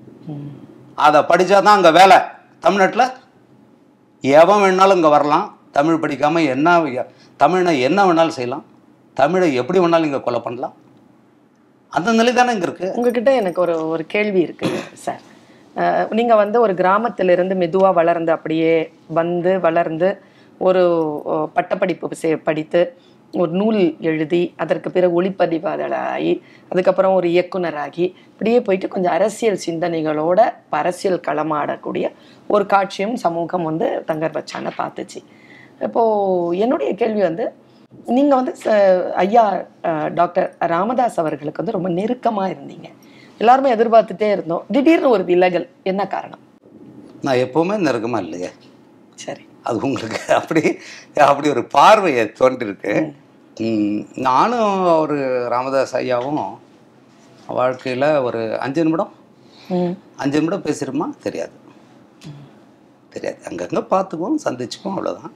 அதை படித்தா தான் அங்கே வேலை தமிழ்நாட்டில் எவன் வேணாலும் இங்கே வரலாம் தமிழ் படிக்காமல் என்ன தமிழ்னா என்ன வேணாலும் செய்யலாம் தமிழை எப்படி வேணாலும் இங்கே கொலை பண்ணலாம் அந்த நிலை தானே இங்கே இருக்குது உங்ககிட்ட எனக்கு ஒரு ஒரு கேள்வி இருக்கு சார் அஹ், நீங்க வந்து ஒரு கிராமத்திலிருந்து மெதுவா வளர்ந்து அப்படியே வந்து வளர்ந்து ஒரு அஹ், பட்டப்படிப்பு செ- படித்து ஒரு நூல் எழுதி அதற்கு பிறகு ஒளிப்பதிவாளராகி அதுக்கப்புறம் ஒரு இயக்குனராகி இப்படியே போயிட்டு கொஞ்சம் அரசியல் சிந்தனைகளோட இப்ப அரசியல் களமாடக்கூடிய ஒரு காட்சியும் சமூகம் வந்து தங்கர் பச்சானை பார்த்துச்சு இப்போ என்னுடைய கேள்வி வந்து நீங்க வந்து ச- ஐயா அஹ், டாக்டர் ராமதாஸ் அவர்களுக்கு வந்து ரொம்ப நெருக்கமா இருந்தீங்க எல்லாருமே எதிர்பார்த்துட்டே இருந்தோம் திடீர்னு ஒரு விலகல் என்ன காரணம் நான் எப்போவுமே நெருக்கமாக இல்லையே சரி அது உங்களுக்கு அப்படி அப்படி ஒரு பார்வையை தோன்றிருக்கு ம், நானும் ஒரு ராமதாஸ் ஐயாவும் வாழ்க்கையில் ஒரு அஞ்சு நிமிடம் ம் அஞ்சு நிமிடம் பேசிடுமா தெரியாது தெரியாது அங்கங்கே பார்த்துக்குவோம் சந்திச்சுக்குவோம் அவ்வளோதான்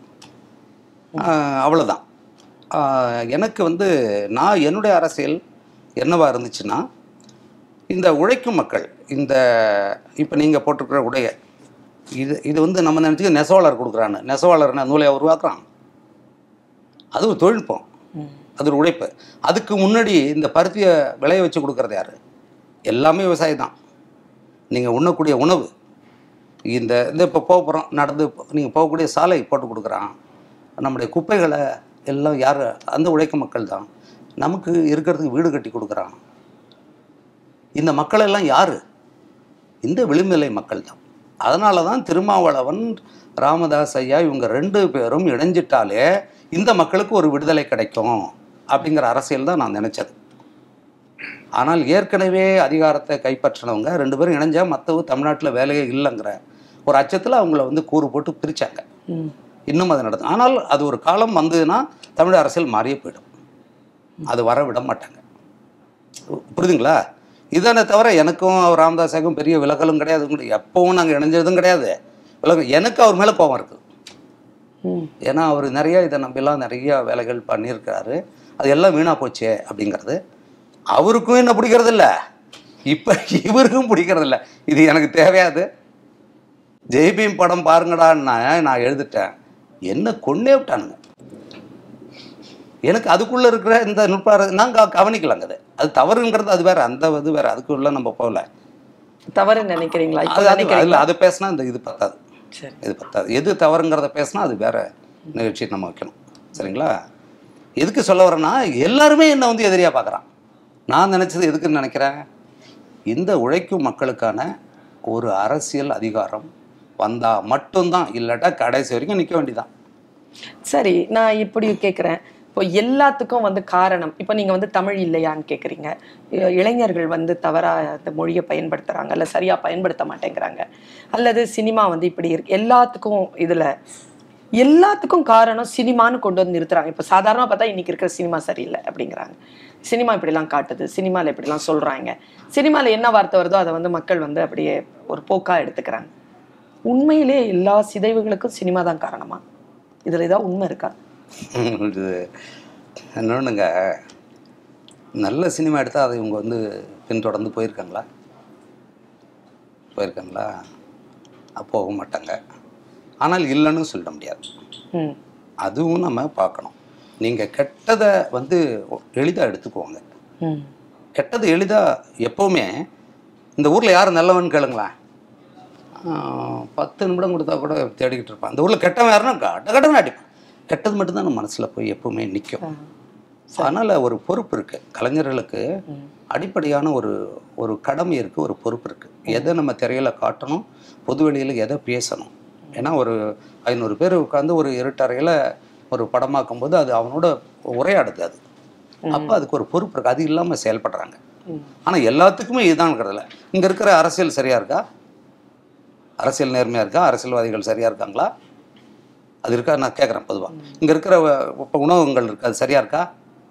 ஆஹ் அவ்வளவுதான் ஆஹ் எனக்கு வந்து நான் என்னுடைய அரசியல் என்னவா இருந்துச்சுன்னா இந்த உழைக்கும் மக்கள் இந்த இப்போ நீங்கள் போட்டிருக்கிற உடைய இது இது வந்து நம்ம நினச்சிக்க நெசவாளர் கொடுக்குறான்னு நெசவாளர்னா நூலை உருவாக்குறான் அது ஒரு தொழில்நுட்பம் ம் அது ஒரு உழைப்பு அதுக்கு முன்னாடி இந்த பருத்தியை விளைய வச்சு கொடுக்கறது யாரு எல்லாமே விவசாயம் தான் நீங்கள் உண்ணக்கூடிய உணவு இந்த இந்த இப்போ போக போகிறோம் நடந்து நீங்கள் போகக்கூடிய சாலை போட்டு கொடுக்குறான் நம்முடைய குப்பைகளை எல்லாம் யார் அந்த உழைக்கும் மக்கள் தான் நமக்கு இருக்கிறதுக்கு வீடு கட்டி கொடுக்குறான் இந்த மக்கள் எல்லாம் யார் இந்த விளிம்புநிலை மக்கள் தான் அதனால தான் திருமாவளவன் ராமதாஸ் ஐயா இவங்க ரெண்டு பேரும் இணைஞ்சிட்டாலே இந்த மக்களுக்கு ஒரு விடுதலை கிடைக்கும் அப்படிங்கிற அரசியல் தான் நான் நினச்சது ஆனால் ஏற்கனவே அதிகாரத்தை கைப்பற்றினவங்க ரெண்டு பேரும் இணைஞ்சா மற்றவங்க தமிழ்நாட்டில் வேலையே இல்லைங்கிற ஒரு அச்சத்தில் அவங்கள வந்து கூறு போட்டு பிரித்தாங்க ம் இன்னும் அது நடக்கும் ஆனால் அது ஒரு காலம் வந்ததுன்னா தமிழ் அரசியல் மாறியே போயிடும் அது வர விட மாட்டாங்க புரியுதுங்களா இதானே தவிர எனக்கும் அவர் ராமதாஸுக்கும் பெரிய விலகலும் கிடையாது ஒண்ணும் கிடையாது. எப்பவும் நாங்கள் இணைஞ்சதும் கிடையாது விலகம் எனக்கு அவர் மேலே கோபம் இருக்குது ம் ஏன்னா அவர் நிறைய இதை நம்பிலாம் நிறைய வேலைகள் பண்ணியிருக்காரு அது எல்லாம் வீணாக போச்சே அப்படிங்கிறது அவருக்கும் என்ன பிடிக்கிறது இல்லை இப்போ இவருக்கும் பிடிக்கிறது இல்லை இது எனக்கு தேவையாது ஜெய்பீம் படம் பாருங்கடான்னா நான் எழுதிட்டேன் என்ன கொன்னே விட்டானுங்க எனக்கு அதுக்குள்ளே இருக்கிற இந்த நுட்ப நாங்கள் கவனிக்கலாங்க அது அது தவறுங்கிறது அது வேற அந்த இது வேற அதுக்குள்ள நம்ம போகல தவறு நினைக்கிறீங்களா இப்போ அது அது நினைக்கிறீங்களா அதில் அது பேசினா இந்த இது பத்தாது சரி இது பத்தாது எது தவறுங்கிறத பேசினா அது வேற நிகழ்ச்சி நம்ம வைக்கணும் சரிங்களா எதுக்கு சொல்ல வரேன்னா எல்லாருமே என்னை வந்து எதிரியாக பார்க்குறான் நான் நினச்சது எதுக்குன்னு நினைக்கிறேன் இந்த உழைக்கும் மக்களுக்கான ஒரு அரசியல் அதிகாரம் வந்தால் மட்டும்தான் இல்லாட்டா கடைசி வரைக்கும் நிற்க வேண்டியதான் சரி நான் இப்படி கேட்குறேன் இப்போ எல்லாத்துக்கும் வந்து காரணம் இப்போ நீங்கள் வந்து தமிழ் இல்லையான்னு கேட்குறீங்க இளைஞர்கள் வந்து தவறா அந்த மொழியை பயன்படுத்துகிறாங்க அல்ல சரியாக பயன்படுத்த மாட்டேங்கிறாங்க அல்லது சினிமா வந்து இப்படி இருக்கு எல்லாத்துக்கும் இதில் எல்லாத்துக்கும் காரணம் சினிமான்னு கொண்டு வந்து நிறுத்துறாங்க இப்போ சாதாரணமாக பார்த்தா இன்னைக்கு இருக்கிற சினிமா சரியில்லை அப்படிங்கிறாங்க சினிமா இப்படிலாம் காட்டுது சினிமாவில் இப்படிலாம் சொல்கிறாங்க சினிமாவில் என்ன வார்த்தை வருதோ அதை வந்து மக்கள் வந்து அப்படியே ஒரு போக்காக எடுத்துக்கிறாங்க உண்மையிலே எல்லா சிதைவுகளுக்கும் சினிமா தான் காரணமா இதில் ஏதாவது உண்மை இருக்கா இது இன்னொன்றுங்க நல்ல சினிமா எடுத்தால் அதை இவங்க வந்து பின்தொடர்ந்து போயிருக்காங்களா போயிருக்காங்களா அப்ப போக மாட்டாங்க ஆனால் இல்லைன்னு சொல்ல முடியாது ம் அதுவும் நம்ம பார்க்கணும் நீங்கள் கெட்டதை வந்து எளிதாக எடுத்துக்குவாங்க ம் கெட்டது எளிதாக எப்போவுமே இந்த ஊரில் யார் நல்லவன் கேளுங்களேன் ஆஹ், பத்து நிமிடம் கொடுத்தா கூட தேடிக்கிட்டு இருப்பான் அந்த ஊரில் கெட்டவன் யாருன்னா கட்ட கடன்னு அடிப்பான் கெட்டது மட்டும்தான் நம்ம மனசில் போய் எப்பவுமே நிற்கும் அதனால் ஒரு பொறுப்பு இருக்குது கலைஞர்களுக்கு அடிப்படையான ஒரு ஒரு கடமை இருக்குது ஒரு பொறுப்பு இருக்குது எதை நம்ம திரையில காட்டணும் பொது வெளியில் எதை பேசணும் ஏன்னா ஒரு ஐநூறு பேர் உட்காந்து ஒரு இருட்டறையில் ஒரு படமாக்கும் போது அது அவனோட உரையாடுது அது அப்போ அதுக்கு ஒரு பொறுப்பு இருக்குது அது இல்லாமல் செயல்படுறாங்க ம். ஆனால் எல்லாத்துக்குமே இதுதான்ங்கிறதில்ல இங்கே இருக்கிற அரசியல் சரியாக இருக்கா அரசியல் நேர்மையாக இருக்கா அரசியல்வாதிகள் சரியாக இருக்காங்களா அது இருக்கா நான் கேட்குறேன் பொதுவாக இங்கே இருக்கிற இப்போ உணவகங்கள் இருக்கு அது சரியாக இருக்கா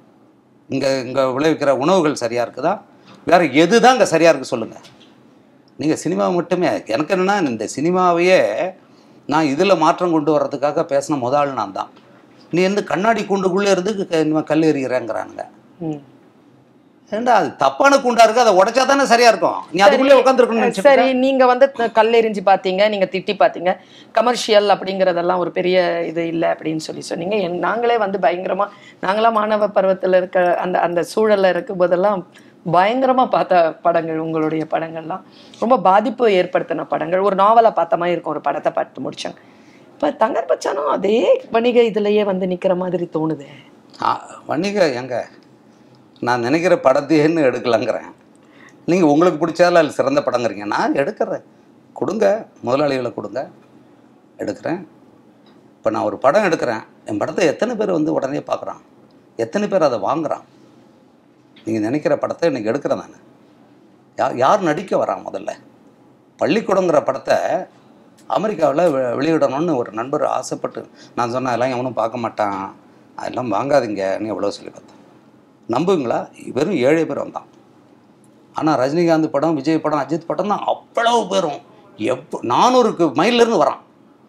இங்கே இங்கே விளைவிக்கிற உணவுகள் சரியாக இருக்குதா வேறு எது தான் இங்கே சரியாக இருக்குது சொல்லுங்கள் நீங்கள் சினிமா மட்டுமே எனக்கு என்னென்னா இந்த சினிமாவையே நான் இதில் மாற்றம் கொண்டு வர்றதுக்காக பேசின முதல் ஆள் நான் தான் நீ வந்து கண்ணாடி கூண்டுக்குள்ளே இருந்து க- இனிமே கல் எறிகிறேங்கிறானுங்க ம் ஏண்டா அது தப்பான கூண்டா இருக்கு அதை உடைச்சா தானே சரியா இருக்கும் நீ அதுக்குள்ளே உட்காந்துருக்கணும்னு சரி நீங்க வந்து த- கல்லெறிஞ்சு பாத்தீங்க நீங்க திட்டி பாத்தீங்க கமர்ஷியல் அப்படிங்கறதெல்லாம் ஒரு பெரிய இது இல்லை அப்படின்னு சொல்லி சொன்னீங்க என்- நாங்களே வந்து பயங்கரமா நாங்களாம் மாணவ பருவத்துல இருக்க அந்த அந்த சூழல்ல இருக்கும் போதெல்லாம் பயங்கரமா பார்த்த படங்கள் உங்களுடைய படங்கள்லாம் ரொம்ப பாதிப்பு ஏற்படுத்தின படங்கள் ஒரு நாவலா பார்த்த மாதிரி இருக்கும் ஒரு படத்தை பார்த்து முடிச்சாங்க இப்ப தங்கர் பச்சானும் அதே வணிக இதுலயே வந்து நிக்கிற மாதிரி தோணுதே ஆ, வணிக எங்க நான் நினைக்கிற படத்தையேன்னு எடுக்கலாங்கிறேன் நீங்கள் உங்களுக்கு பிடிச்சால அது சிறந்த படங்கிறீங்க நான் எடுக்கிறேன் கொடுங்க முதலாளிகளை கொடுங்க எடுக்கிறேன் இப்போ நான் ஒரு படம் எடுக்கிறேன் என் படத்தை எத்தனை பேர் வந்து உடனே பார்க்குறான் எத்தனை பேர் அதை வாங்குறான் நீங்கள் நினைக்கிற படத்தை இன்னைக்கு எடுக்கிறேன் நான் யார் யார் நடிக்க வரான் முதல்ல பள்ளிக்கூடங்கிற படத்தை அமெரிக்காவில் வெளியிடணும்னு ஒரு நண்பர் ஆசைப்பட்டு நான் சொன்னேன் அதெல்லாம் எவனும் பார்க்க மாட்டான் அதெல்லாம் வாங்காதீங்கன்னு எவ்வளோ சொல்லி பார்த்தேன் நம்புவீங்களா வெறும் ஏழே பேர் வந்தான் ஆனால் ரஜினிகாந்த் படம் விஜய் படம் அஜித் படம் தான் அவ்வளவு பேரும் எப்போ நானூறுக்கு மைல்லேருந்து வரான்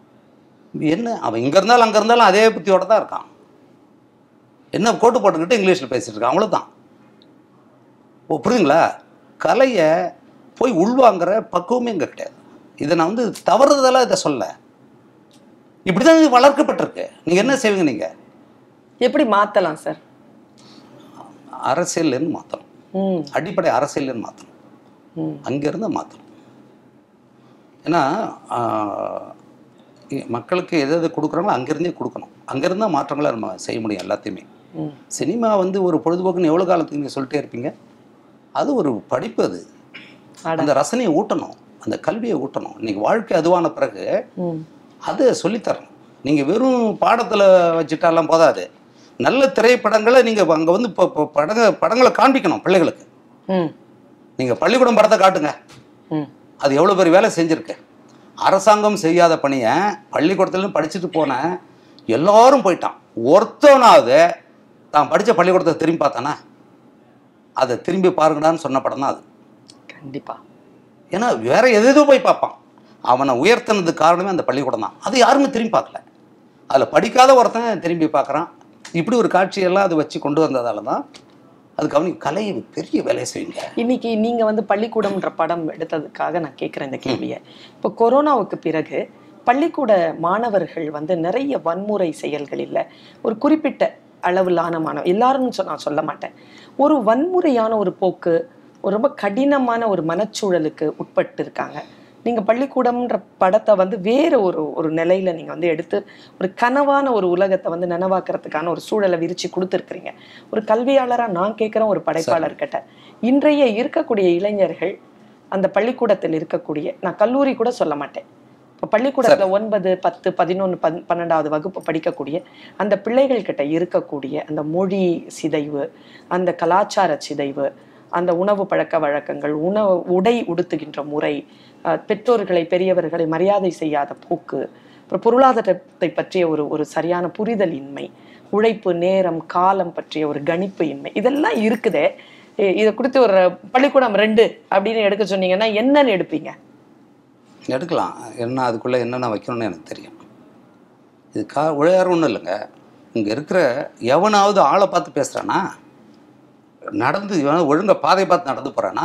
என்ன அவன் இங்கே இருந்தாலும் அங்கே இருந்தாலும் அதே புத்தியோட தான் இருக்கான் என்ன கோட்டு போட்டுக்கிட்டு இங்கிலீஷில் பேசிட்டு இருக்கான் அவ்வளோதான் ஓ புரியுதுங்களா கலையை போய் உள்வாங்குற பக்குவமே இங்கே கிடையாது இதை நான் வந்து தவறுதலாக இதை சொல்ல இப்படி தான் இது வளர்க்கப்பட்டிருக்கு நீங்கள் என்ன செய்வீங்க நீங்கள் எப்படி மாத்தலாம் சார் அரசியல்லேருந்து மாற்றணும் ம் அடிப்படை அரசியல்லேருந்து மாற்றணும் ம் அங்கேருந்து மாற்றணும் ஏன்னா ஆஹ், இ- மக்களுக்கு எது எது கொடுக்குறாங்களோ அங்கேருந்தே கொடுக்கணும் அங்கேருந்து தான் மாற்றங்களை நம்ம செய்ய முடியும் எல்லாத்தையுமே ம் சினிமா வந்து ஒரு பொழுதுபோக்குன்னு எவ்வளோ காலத்துக்கு நீங்கள் சொல்லிட்டே இருப்பீங்க அது ஒரு படிப்பு அது அட. அந்த ரசனையை ஊட்டணும் அந்த கல்வியை ஊட்டணும் இன்னைக்கு வாழ்க்கை அதுவான பிறகு ம் அது சொல்லித்தரணும் நீங்கள் வெறும் பாடத்தில் வச்சுட்டாலாம் போதாது நல்ல திரைப்படங்களை நீங்கள் அங்கே வந்து இப்போ இப்போ படங்க படங்களை காண்பிக்கணும் பிள்ளைகளுக்கு ம் நீங்கள் பள்ளிக்கூடம் படத்தை காட்டுங்க ம் அது எவ்வளோ பெரிய வேலை செஞ்சுருக்கு அரசாங்கம் செய்யாத பணியை பள்ளிக்கூடத்துலேருந்து படிச்சுட்டு போன எல்லாரும் போயிட்டான் ஒருத்தனாவது தான் படித்த பள்ளிக்கூடத்தை திரும்பி பார்த்தானா அதை திரும்பி பாருங்கடான்னு சொன்ன படம் தான் அது கண்டிப்பா ஏன்னா வேற எதேதோ போய் பார்ப்பான் அவனை உயர்த்தினது காரணமே அந்த பள்ளிக்கூடம் தான் அது யாருமே திரும்பி பார்க்கல அதில் படிக்காத ஒருத்தன் திரும்பி பார்க்குறான் இப்படி ஒரு காட்சியெல்லாம் அது வச்சு கொண்டு வந்ததால தான் அது கவனி கலை பெரிய வேலையை செய்யுங்க இன்னைக்கு நீங்க வந்து பள்ளிக்கூடம்ன்ற படம் எடுத்ததுக்காக நான் கேட்குறேன் இந்த கேள்வியை இப்போ கொரோனாவுக்கு பிறகு பள்ளிக்கூட மாணவர்கள் வந்து நிறைய வன்முறை செயல்கள் இல்லை ஒரு குறிப்பிட்ட அளவிலான மாணவ எல்லாரும் சொ- நான் சொல்ல மாட்டேன் ஒரு வன்முறையான ஒரு போக்கு ஒரு ரொம்ப கடினமான ஒரு மனச்சூழலுக்கு உட்பட்டு இருக்காங்க நீங்க பள்ளிக்கூடம்ன்ற படத்தை வந்து வேற ஒரு ஒரு நிலையில நீங்க வந்து எடுத்து ஒரு கனவான ஒரு உலகத்தை வந்து நனவாக்குறதுக்கான ஒரு சூழலை விரிச்சு கொடுத்துருக்குறீங்க ஒரு கல்வியாளரா நான் கேட்குறேன் ஒரு படைப்பாளர்கிட்ட இன்றைய இருக்கக்கூடிய இளைஞர்கள் அந்த பள்ளிக்கூடத்தில் இருக்கக்கூடிய நான் கல்லூரி கூட சொல்ல மாட்டேன் இப்போ பள்ளிக்கூடத்துல ஒன்பது பத்து பதினொன்று பன் பன்னெண்டாவது வகுப்பு படிக்கக்கூடிய அந்த பிள்ளைகள் கிட்ட இருக்கக்கூடிய அந்த மொழி சிதைவு அந்த கலாச்சார சிதைவு அந்த உணவு பழக்க வழக்கங்கள் உணவு உடை உடுத்துகின்ற முறை அஹ், பெற்றோர்களை பெரியவர்களை மரியாதை செய்யாத போக்கு அப்புறம் பொருளாதாரத்தை பற்றிய ஒரு ஒரு சரியான புரிதல் இன்மை உழைப்பு நேரம் காலம் பற்றிய ஒரு கணிப்பு இன்மை இதெல்லாம் இருக்குதே இ- இதை கொடுத்து ஒரு பள்ளிக்கூடம் ரெண்டு அப்படின்னு எடுக்க சொன்னீங்கன்னா என்னன்னு எடுப்பீங்க எடுக்கலாம் என்ன அதுக்குள்ளே என்னென்ன வைக்கணும்னு எனக்கு தெரியும் இது கா உழையார் ஒன்றும் இல்லைங்க இங்கே இருக்கிற எவனாவது ஆளை பார்த்து பேசுகிறானா நடந்து இவன் ஒழுங்கா பாதை பார்த்து நடந்து போகிறானா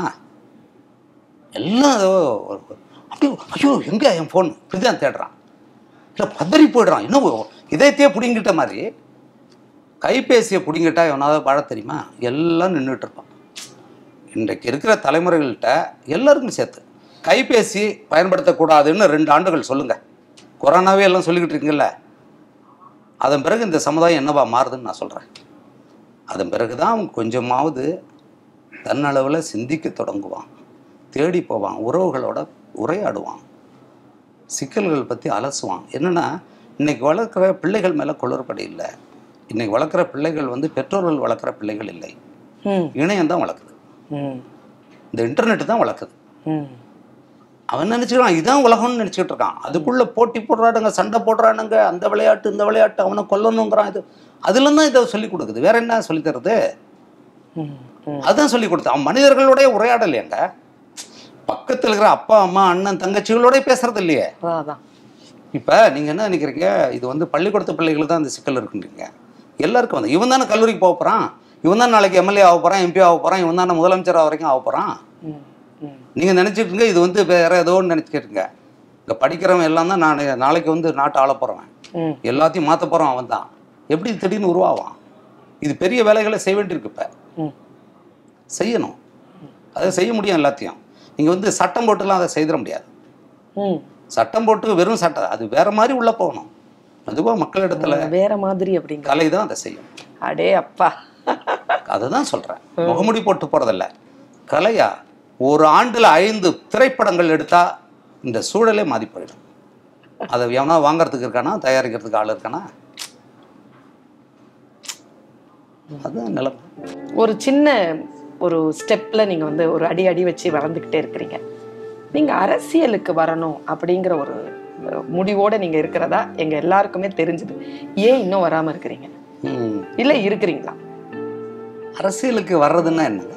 எல்லாம் ஏதோ ஒரு- ஒரு- அப்படியே ஐயோ எங்கே என் ஃபோன் இப்படிதான் தேடுறான் இல்லை பதறி போயிடுறான் இன்னும் இதயத்தையே பிடிங்கிட்ட மாதிரி கைபேசியை பிடிங்கிட்டா எவனாவது வாழ தெரியுமா எல்லாம் நின்றுட்டு இருப்பான் இன்றைக்கு இருக்கிற தலைமுறைகள்கிட்ட எல்லாருக்கும் சேர்த்து கைபேசி பயன்படுத்தக்கூடாதுன்னு ரெண்டு ஆண்டுகள் சொல்லுங்க கொரோனாவே எல்லாம் சொல்லிக்கிட்டு இருக்கீங்கல்ல அதன் பிறகு இந்த சமுதாயம் என்னவா மாறுதுன்னு நான் சொல்கிறேன் அதன் பிறகு தான் அவன் கொஞ்சமாவது தன்னளவில் சிந்திக்க தொடங்குவான் தேடி போவான் உறவுகளோட உரையாடுவான் சிக்கல்கள் பற்றி அலசுவான் என்னென்னா இன்னைக்கு வளர்க்குற பிள்ளைகள் மேலே குளறுபடி இல்லை இன்னைக்கு வளர்க்குற பிள்ளைகள் வந்து பெற்றோர்கள் வளர்க்குற பிள்ளைகள் இல்லை ம் இணையம் தான் வளர்க்குது ம் இந்த இன்டர்நெட் தான் வளர்க்குது ம் அவன் நினச்சிக்கிறான் இதான் உலகம்னு நினச்சிக்கிட்டு இருக்கான் அதுக்குள்ளே போட்டி போடுறானுங்க சண்டை போடுறானுங்க அந்த விளையாட்டு இந்த விளையாட்டு அவனை கொல்லணுங்கிறான் இது அதுல தான் இதை சொல்லி கொடுக்குது வேற என்ன சொல்லி தருது ம் ம் அதான் சொல்லி கொடுத்து அவன் மனிதர்களுடைய உரையாடல் ஏங்க பக்கத்தில் இருக்கிற அப்பா அம்மா அண்ணன் தங்கச்சிகளோட பேசுறது இல்லையே அதான் அதான் இப்போ நீங்கள் என்ன நினைக்கிறீங்க இது வந்து பள்ளிக்கூடத்து பிள்ளைகளுக்கு தான் இந்த சிக்கல் இருக்குன்றீங்க எல்லாருக்கும் வந்து இவன் தானே கல்லூரிக்கு போக போகிறான் இவன் தான் நாளைக்கு எம்எல்ஏ ஆக போகிறான் எம்பி ஆக போகிறான் இவன் தானே முதலமைச்சர் ஆக வரைக்கும் ஆக போகிறான் ம் ம் நீங்கள் நினச்சிட்டுங்க இது வந்து வேற ஏதோ ஒன்று நினச்சிக்கிட்டுங்க இங்கே படிக்கிறவன் எல்லாம் தான் நான் நாளைக்கு வந்து நாட்டை ஆள போகிறவன் ம் எல்லாத்தையும் மாற்ற போகிறான் அவன் தான் எப்படி திடீர்னு உருவாவான் இது பெரிய வேலைகளை செய்ய வேண்டியிருக்கு இப்போ ம் செய்யணும் அதை செய்ய முடியும் எல்லாத்தையும் நீங்கள் வந்து சட்டம் போட்டுலாம் அதை செய்திட முடியாது ம் சட்டம் போட்டு வெறும் சட்டம் அது வேற மாதிரி உள்ளே போகணும் அதுவாக மக்களிடத்துல வேற மாதிரி அப்படிங்க கலை தான் அதை செய்யும் அடே அப்பா அதை தான் சொல்கிறேன் முகமுடி போட்டு போகிறதில்ல கலையா ஒரு ஆண்டில் ஐந்து திரைப்படங்கள் எடுத்தால் இந்த சூழலே மாறி போயிடும் அதை எவனா வாங்குறதுக்கு இருக்கானா தயாரிக்கிறதுக்கு ஆள் இருக்கானா அதுதான் நிலைமை ஒரு சின்ன ஒரு ஸ்டெப்ல நீங்க வந்து ஒரு அடி அடி வச்சு வளர்ந்துக்கிட்டே இருக்கிறீங்க நீங்க அரசியலுக்கு வரணும் அப்படிங்கிற ஒரு அஹ், முடிவோட நீங்க இருக்கிறதா எங்க எல்லாருக்குமே தெரிஞ்சுது ஏன் இன்னும் வராம இருக்கிறீங்க ம். இல்ல இருக்கிறீங்களா அரசியலுக்கு வர்றதுன்னா என்னங்க